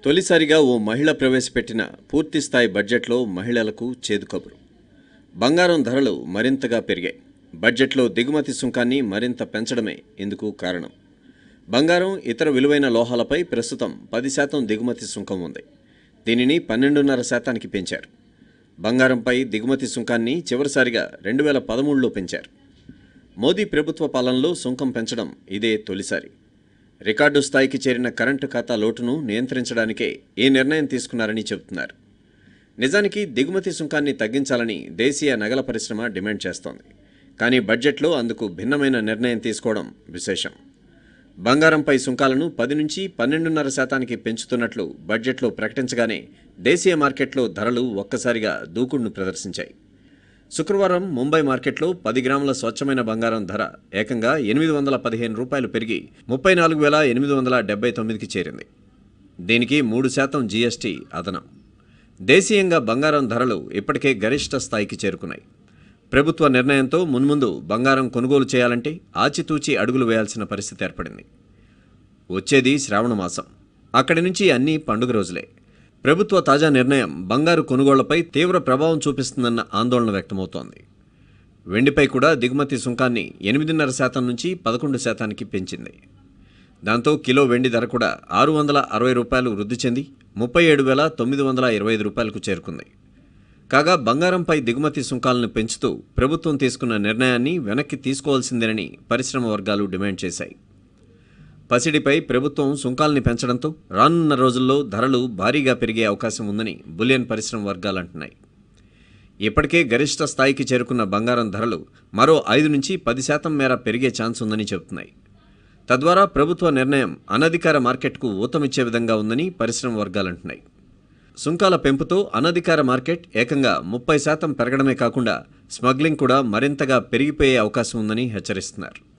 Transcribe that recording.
తొలిసారిగా ఓ మహిళ ప్రవేశపెట్టిన పూర్తిస్థాయి బడ్జెట్లో మహిళలకు చేదు కబురు బంగారం ధరలు మరింతగా పెరిగాయి బడ్జెట్లో దిగుమతి సుంకాన్ని మరింత పెంచడమే ఇందుకు కారణం బంగారం ఇతర విలువైన లోహాలపై ప్రస్తుతం పది శాతం దిగుమతి సుంకం ఉంది దీనిని పన్నెండున్నర శాతానికి పెంచారు బంగారంపై దిగుమతి సుంకాన్ని చివరిసారిగా రెండు వేల పదమూడులో పెంచారు మోదీ ప్రభుత్వ పాలనలో సుంకం పెంచడం ఇదే తొలిసారి రికార్డు స్థాయికి చేరిన కరెంటు ఖాతా లోటును నియంత్రించడానికే ఈ నిర్ణయం తీసుకున్నారని చెబుతున్నారు నిజానికి దిగుమతి సుంకాన్ని తగ్గించాలని దేశీయ నగల పరిశ్రమ డిమాండ్ చేస్తోంది కానీ బడ్జెట్లో అందుకు భిన్నమైన నిర్ణయం తీసుకోవడం విశేషం బంగారంపై సుంకాలను పది నుంచి పన్నెండున్నర శాతానికి పెంచుతున్నట్లు బడ్జెట్లో ప్రకటించగానే దేశీయ మార్కెట్లో ధరలు ఒక్కసారిగా దూకుడును ప్రదర్శించాయి శుక్రవారం ముంబై మార్కెట్లో పది గ్రాముల స్వచ్ఛమైన బంగారం ధర ఏకంగా ఎనిమిది వందల పదిహేను రూపాయలు పెరిగి ముప్పై నాలుగు వేల ఎనిమిది వందల డెబ్బై తొమ్మిదికి చేరింది దీనికి మూడు శాతం జీఎస్టీ అదనం దేశీయంగా బంగారం ధరలు ఇప్పటికే గరిష్ట స్థాయికి చేరుకున్నాయి ప్రభుత్వ నిర్ణయంతో మున్ముందు బంగారం కొనుగోలు చేయాలంటే ఆచితూచి అడుగులు వేయాల్సిన పరిస్థితి ఏర్పడింది వచ్చేది శ్రావణ మాసం అక్కడి నుంచి అన్నీ పండుగ రోజులే ప్రభుత్వ తాజా నిర్ణయం బంగారు కొనుగోళ్లపై తీవ్ర ప్రభావం చూపిస్తుందన్న ఆందోళన వ్యక్తమవుతోంది వెండిపై కూడా దిగుమతి సుంకాన్ని ఎనిమిదిన్నర శాతం నుంచి పదకొండు శాతానికి పెంచింది దాంతో కిలో వెండి ధర కూడా ఆరు వందల అరవై రూపాయలు వృద్ధి చెంది ముప్పై ఏడు వేల తొమ్మిది వందల ఇరవై ఐదు రూపాయలకు చేరుకుంది కాగా బంగారంపై దిగుమతి సుంకాలను పెంచుతూ ప్రభుత్వం తీసుకున్న నిర్ణయాన్ని వెనక్కి తీసుకోవాల్సిందేనని పరిశ్రమ వర్గాలు డిమాండ్ చేశాయి పసిడిపై ప్రభుత్వం సుంకాల్ని పెంచడంతో రానున్న రోజుల్లో ధరలు భారీగా పెరిగే అవకాశం ఉందని బులియన్ పరిశ్రమ వర్గాలు అంటున్నాయి ఇప్పటికే గరిష్ట స్థాయికి చేరుకున్న బంగారం ధరలు మరో ఐదు నుంచి పది శాతం మేర పెరిగే ఛాన్స్ ఉందని చెబుతున్నాయి తద్వారా ప్రభుత్వ నిర్ణయం అనధికార మార్కెట్కు ఊతమిచ్చే విధంగా ఉందని పరిశ్రమ వర్గాలంటున్నాయి సుంకాల పెంపుతో అనధికార మార్కెట్ ఏకంగా ముప్పై శాతం పెరగడమే కాకుండా స్మగ్లింగ్ కూడా మరింతగా పెరిగిపోయే అవకాశం ఉందని హెచ్చరిస్తున్నారు